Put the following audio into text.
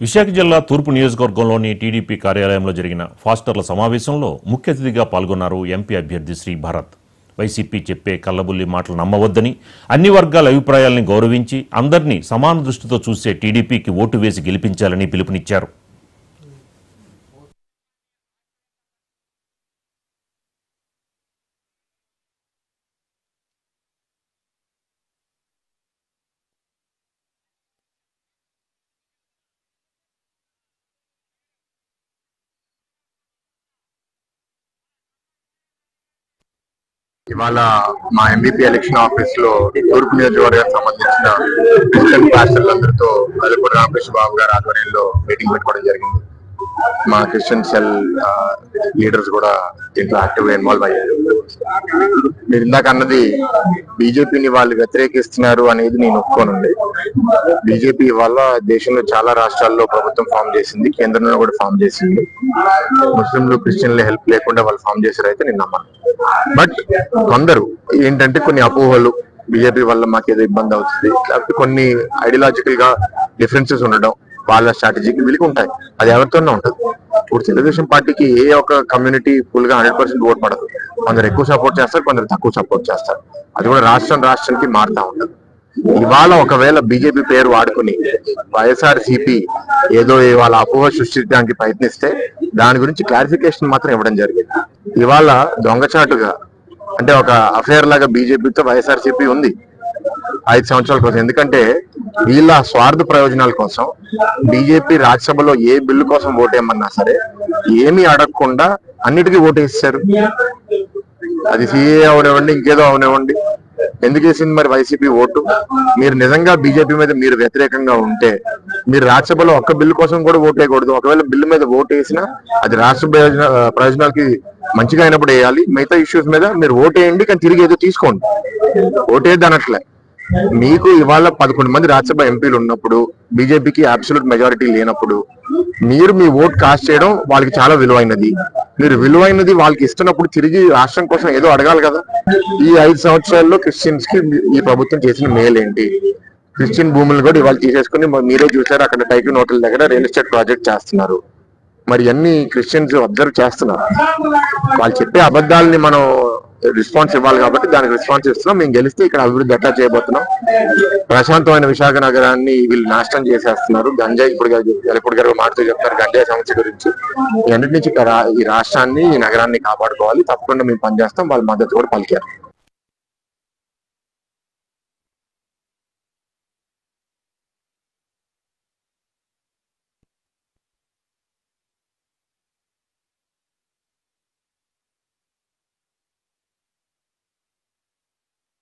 విశాఖ జిల్లా తూర్పు నియోజకవర్గంలోని టీడీపీ కార్యాలయంలో జరిగిన ఫాస్టర్ల సమావేశంలో ముఖ్య అతిథిగా పాల్గొన్నారు ఎంపీ అభ్యర్థి శ్రీ భరత్ వైసీపీ చెప్పే కల్లబుల్లి మాటలు నమ్మవద్దని అన్ని వర్గాల అభిప్రాయాల్ని గౌరవించి అందరినీ సమాన దృష్టితో చూసే టీడీపీకి ఓటు వేసి గెలిపించాలని పిలుపునిచ్చారు ఇవాళ మా ఎంబీపీ ఎలక్షన్ ఆఫీస్ లో తూర్పు నియోజకవర్గానికి సంబంధించిన ప్రెసిడెంట్ పాస్టర్లందరితో అల్లపూడి రామకృష్ణ బాబు గారి ఆధ్వర్యంలో మీటింగ్ పెట్టుకోవడం జరిగింది మా క్రిస్టియన్ సెల్ లీడర్స్ కూడా దీంట్లో యాక్టివ్ గా ఇన్వాల్వ్ అయ్యారు మీరు ఇందాక అన్నది బీజేపీని వాళ్ళు వ్యతిరేకిస్తున్నారు అనేది నేను ఒప్పుకోనండి బీజేపీ వల్ల దేశంలో చాలా రాష్ట్రాల్లో ప్రభుత్వం ఫామ్ చేసింది కేంద్రంలో కూడా ఫామ్ చేసింది ముస్లింలు క్రిస్టియన్లు హెల్ప్ లేకుండా వాళ్ళు ఫామ్ చేశారు అయితే నేను నమ్మను బట్ కొందరు ఏంటంటే కొన్ని అపోహలు బీజేపీ వల్ల మాకు ఏదో ఇబ్బంది అవుతుంది లేకపోతే కొన్ని ఐడియాలజికల్ గా డిఫరెన్సెస్ ఉండడం వాళ్ళ స్ట్రాటజీకి వీళ్ళకి ఉంటాయి అది ఎవరితోనే ఉంటుంది ఇప్పుడు తెలుగుదేశం పార్టీకి ఏ ఒక్క కమ్యూనిటీ ఫుల్ గా హండ్రెడ్ పర్సెంట్ ఓట్ పడదు కొందరు ఎక్కువ సపోర్ట్ చేస్తారు కొందరు తక్కువ సపోర్ట్ చేస్తారు అది కూడా రాష్ట్రం రాష్ట్రానికి మారుతా ఉంటుంది ఇవాళ ఒకవేళ బీజేపీ పేరు వాడుకుని వైఎస్ఆర్ సిపి ఏదో ఇవాళ అపోహ సృష్టించడానికి ప్రయత్నిస్తే దాని గురించి క్లారిఫికేషన్ మాత్రం ఇవ్వడం జరిగింది ఇవాళ దొంగచాటుగా అంటే ఒక అఫేర్ లాగా బీజేపీతో వైఎస్ఆర్ సిపి ఉంది ఐదు సంవత్సరాల కోసం ఎందుకంటే వీళ్ళ స్వార్థ ప్రయోజనాల కోసం బీజేపీ రాజ్యసభలో ఏ బిల్లు కోసం ఓటేయమన్నా సరే ఏమీ అడగకుండా అన్నిటికీ ఓటేస్తారు అది సిఏ అవనివ్వండి ఇంకేదో అవనివ్వండి ఎందుకు వేసింది మరి వైసీపీ ఓటు మీరు నిజంగా బీజేపీ మీద మీరు వ్యతిరేకంగా ఉంటే మీరు రాజ్యసభలో ఒక్క బిల్లు కోసం కూడా ఓటు వేయకూడదు ఒకవేళ బిల్లు మీద ఓటు వేసినా అది రాష్ట్ర ప్రయోజన ప్రయోజనాలకి మంచిగా అయినప్పుడు వేయాలి మిగతా ఇష్యూస్ మీద మీరు ఓటు వేయండి కానీ తిరిగి ఏదో తీసుకోండి ఓటేది అనట్లే మీకు ఇవాళ పదకొండు మంది రాజ్యసభ ఎంపీలు ఉన్నప్పుడు బీజేపీకి అబ్సల్యూట్ మెజారిటీ లేనప్పుడు మీరు మీ ఓట్ కాస్ట్ చేయడం వాళ్ళకి చాలా విలువైనది మీరు విలువైనది వాళ్ళకి ఇస్తున్నప్పుడు తిరిగి రాష్ట్రం కోసం ఏదో అడగాలి కదా ఈ ఐదు సంవత్సరాల్లో క్రిస్టియన్స్ కి ఈ ప్రభుత్వం చేసిన మేలేంటి క్రిస్టియన్ భూములు కూడా ఇవాళ తీసేసుకుని మ- మీరే చూసారు అక్కడ టైకూన్ హోటల్ దగ్గర రియల్ ఎస్టేట్ ప్రాజెక్ట్ చేస్తున్నారు మరి అన్ని క్రిస్టియన్స్ అబ్జర్వ్ చేస్తున్నారు వాళ్ళు చెప్పే అబద్ధాలని మనం రెస్పాన్స్ ఇవ్వాలి కాబట్టి దానికి రెస్పాన్స్ ఇస్తున్నాం మేము గెలిస్తే ఇక్కడ అభివృద్ధి ఎట్లా చేయబోతున్నాం ప్రశాంతమైన విశాఖ నగరాన్ని వీళ్ళు నాశనం చేసేస్తున్నారు గంజాయి ఇప్పుడు ఇప్పుడు గారు మాటతో చెప్తారు గంజాయి సమస్య గురించి ఈ అన్నిటి నుంచి ఇక్కడ రా- ఈ రాష్ట్రాన్ని ఈ నగరాన్ని కాపాడుకోవాలి తప్పకుండా మేము పనిచేస్తాం వాళ్ళ మద్దతు కూడా పలికారు